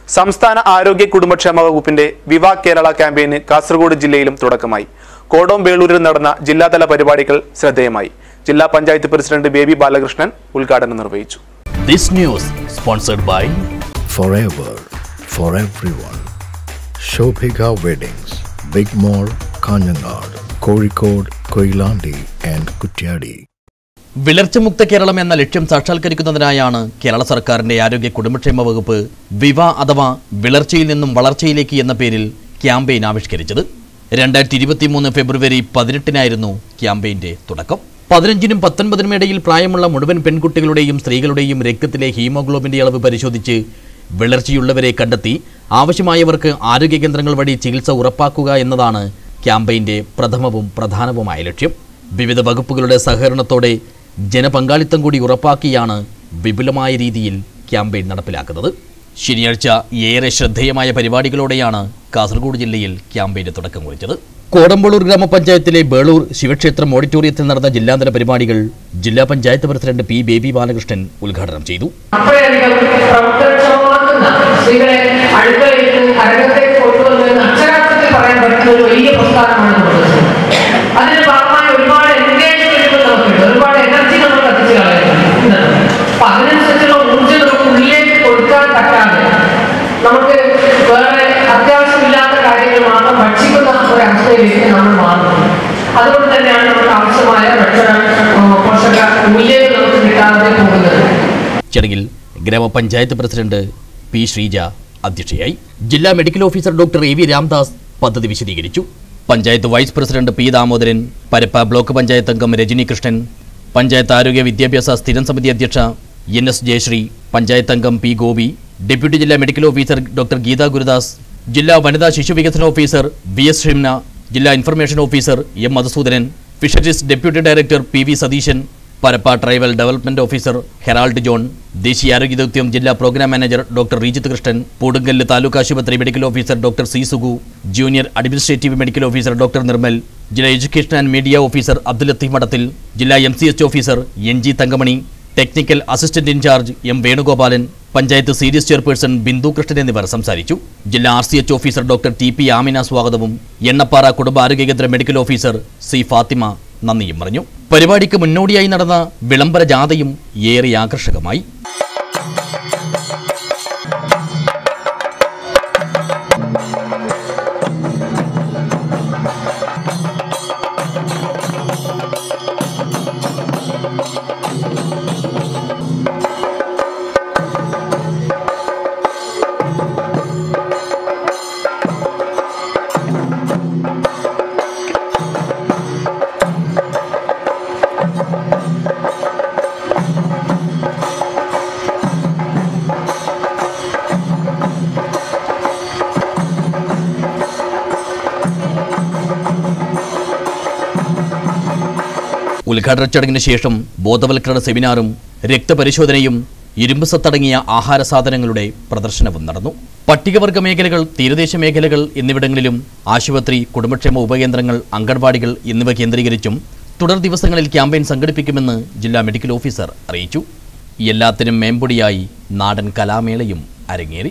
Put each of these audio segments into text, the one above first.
സംസ്ഥാന ആരോഗ്യ കുടുംബക്ഷേമ വകുപ്പിന്റെ വിവാ കേരള ക്യാമ്പയിന് കാസർഗോഡ് ജില്ലയിലും തുടക്കമായി കോടോം വേളൂരിൽ നടന്ന ജില്ലാതല പരിപാടികൾ ശ്രദ്ധേയമായി ജില്ലാ പഞ്ചായത്ത് പ്രസിഡന്റ് ബേബി ബാലകൃഷ്ണൻ ഉദ്ഘാടനം നിർവഹിച്ചു This news sponsored by forever for everyone. Shobhika Weddings, Big Mall, Kanyanad, Kozhikode, Koilandi and Kutyadi. വിളർച്ചമുക്ത Keralam എന്ന ലക്ഷ്യം സാക്ഷാത്കരിക്കുന്നതിനായാണ് കേരള സർക്കാരിന്റെ ആരോഗ്യ കുടുംബക്ഷേമ വകുപ്പ് വിവ അഥവാ വിളർച്ചയിൽ നിന്നും വളർച്ചയിലേക്ക് എന്ന പേരിൽ ക്യാമ്പയിൻ ആവിഷ്കരിച്ചത് രണ്ടായിരത്തി ഇരുപത്തിമൂന്ന് ഫെബ്രുവരി പതിനെട്ടിനായിരുന്നു ക്യാമ്പയിന്റെ തുടക്കം പതിനഞ്ചിനും പത്തൊൻപതിനും ഇടയിൽ പ്രായമുള്ള മുഴുവൻ പെൺകുട്ടികളുടെയും സ്ത്രീകളുടെയും രക്തത്തിലെ ഹീമോഗ്ലോബിന്റെ അളവ് പരിശോധിച്ച് വിളർച്ചയുള്ളവരെ കണ്ടെത്തി ആവശ്യമായവർക്ക് ആരോഗ്യ കേന്ദ്രങ്ങൾ വഴി ചികിത്സ ഉറപ്പാക്കുക എന്നതാണ് ക്യാമ്പയിന്റെ പ്രഥമവും പ്രധാനവുമായ ലക്ഷ്യം വിവിധ വകുപ്പുകളുടെ സഹകരണത്തോടെ ജനപങ്കാളിത്തം കൂടി ഉറപ്പാക്കിയാണ് വിപുലമായ രീതിയിൽ ക്യാമ്പയിൻ നടപ്പിലാക്കുന്നത് ശനിയാഴ്ച ഏറെ ശ്രദ്ധേയമായ പരിപാടികളോടെയാണ് കാസർഗോഡ് ജില്ലയിൽ ക്യാമ്പയിന് തുടക്കം കുറിച്ചത് കോടമ്പളൂർ ഗ്രാമപഞ്ചായത്തിലെ ബേളൂർ ശിവക്ഷേത്രം ഓഡിറ്റോറിയത്തിൽ നടന്ന ജില്ലാതല പരിപാടികൾ ജില്ലാ പഞ്ചായത്ത് പ്രസിഡന്റ് പി ബേബി ബാലകൃഷ്ണൻ ഉദ്ഘാടനം ചെയ്തു അത്രയധികം പ്രവർത്തനക്ഷമമാക്കുന്ന സ്ത്രീകളെ അടുക്കളയിട്ട് അരങ്ങത്തേക്ക് കൊണ്ടുവന്ന് അക്ഷരാർത്ഥത്തിൽ പറയാൻ പറ്റുന്ന ഒരു വലിയ പ്രസ്ഥാനമാണ് നമ്മുടെ അതിന് ഭാഗമായ ഒരുപാട് എൻഗേജ്മെന്റുകൾ നമുക്കുണ്ട് ഒരുപാട് എനർജി നമ്മൾ കത്തിച്ച് കളയുന്നുണ്ട് അപ്പൊ അതിനനുസരിച്ചുള്ള ഊർജ്ജം നമുക്ക് ഉള്ളിലേക്ക് കൊടുക്കാൻ പറ്റാതെ നമുക്ക് വേറെ അത്യാവശ്യമില്ലാത്ത കാര്യങ്ങൾ മാത്രം ഭക്ഷിക്കുന്ന ഒരു അവസ്ഥയിലേക്ക് നമ്മൾ മാറുന്നു അതുകൊണ്ട് തന്നെയാണ് നമുക്ക് ആവശ്യമായ ഭക്ഷണ ആ, പോഷക മൂല്യങ്ങൾ നമുക്ക് കിട്ടാതെ പോകുന്നത് ചടങ്ങിൽ ഗ്രാമപഞ്ചായത്ത് പ്രസിഡന്റ് പി ശ്രീജ അധ്യക്ഷയായി ജില്ലാ medical officer doctor A V Ramdas പദ്ധതി വിശദീകരിച്ചു panchayat vice president P Damodaran Parappa block panchayat അംഗം രജനി കൃഷ്ണൻ പഞ്ചായത്ത് ആരോഗ്യ വിദ്യാഭ്യാസ സ്ഥിരം സമിതി അധ്യക്ഷ എൻ എസ് ജയശ്രീ പഞ്ചായത്ത് അംഗം പി ഗോപി ഡെപ്യൂട്ടി ജില്ലാ medical officer doctor Geetha Gurudas ജില്ലാ വനിതാ ശിശു വികസന ഓഫീസർ ബി എസ് ഷിംന ജില്ലാ information officer M Madhusoodanan fisheries deputy director P V Satheesan Parappa tribal development officer Harold John ദേശീയ ആരോഗ്യ ദൗത്യം ജില്ലാ programme manager doctor Rejith Krishnan Poodamkallu taluk ആശുപത്രി medical officer doctor C Sugu junior administrative medical officer doctor Nirmal ജില്ലാ education and media officer Abdul Latheef Madathil ജില്ലാ M C H officer N G Thankamani technical assistant in charge M Venugopalan panchayat സീരിയസ് chairperson Bindu Krishnan എന്നിവർ സംസാരിച്ചു ജില്ലാ R C H officer doctor T P Amina സ്വാഗതവും എണ്ണപ്പാറ കുടുംബാരോഗ്യ കേന്ദ്ര medical officer C Fathima നന്ദിയും പറഞ്ഞു പരിപാടിക്ക് മുന്നോടിയായി നടന്ന വിളംബര ജാഥയും ഏറെ ആകർഷകമായി ഉദ്ഘാടന ചടങ്ങിന് ശേഷം ബോധവൽക്കരണ സെമിനാറും രക്തപരിശോധനയും ഇരുമ്പ് സത്തടങ്ങിയ ആഹാര സാധനങ്ങളുടെ പ്രദർശനവും നടന്നു പട്ടികവർഗ മേഖലകൾ തീരദേശ മേഖലകൾ എന്നിവിടങ്ങളിലും ആശുപത്രി കുടുംബക്ഷേമ ഉപകേന്ദ്രങ്ങൾ അംഗൻവാടികൾ എന്നിവ കേന്ദ്രീകരിച്ചും തുടർ ദിവസങ്ങളിൽ ക്യാമ്പയിൻ സംഘടിപ്പിക്കുമെന്ന് ജില്ലാ മെഡിക്കൽ ഓഫീസർ അറിയിച്ചു എല്ലാത്തിനും മേമ്പൊടിയായി നാടൻ കലാമേളയും അരങ്ങേറി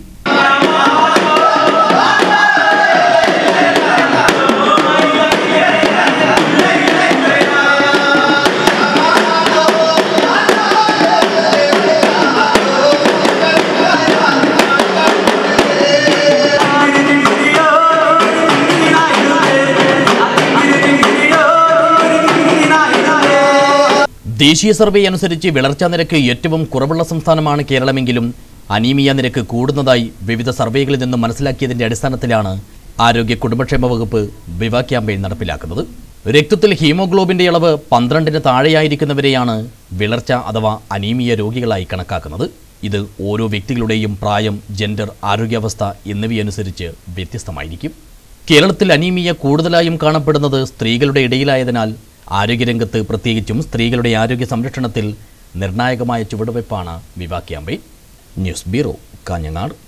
ദേശീയ സർവേ അനുസരിച്ച് വിളർച്ചാ നിരക്ക് ഏറ്റവും കുറവുള്ള സംസ്ഥാനമാണ് കേരളമെങ്കിലും അനീമിയ നിരക്ക് കൂടുന്നതായി വിവിധ സർവേകളിൽ നിന്നും മനസ്സിലാക്കിയതിന്റെ അടിസ്ഥാനത്തിലാണ് ആരോഗ്യ കുടുംബക്ഷേമ വകുപ്പ് വിവ ക്യാമ്പയിൻ നടപ്പിലാക്കുന്നത് രക്തത്തിൽ ഹീമോഗ്ലോബിന്റെ അളവ് പന്ത്രണ്ടിന് താഴെയായിരിക്കുന്നവരെയാണ് വിളർച്ച അഥവാ അനീമിയ രോഗികളായി കണക്കാക്കുന്നത് ഇത് ഓരോ വ്യക്തികളുടെയും പ്രായം ജെൻഡർ ആരോഗ്യാവസ്ഥ എന്നിവയനുസരിച്ച് വ്യത്യസ്തമായിരിക്കും കേരളത്തിൽ അനീമിയ കൂടുതലായും കാണപ്പെടുന്നത് സ്ത്രീകളുടെ ഇടയിലായതിനാൽ ആരോഗ്യരംഗത്ത് പ്രത്യേകിച്ചും സ്ത്രീകളുടെ ആരോഗ്യ സംരക്ഷണത്തിൽ നിർണായകമായ ചുവടുവയ്പ്പാണ് Viva campaign news bureau Kanhangad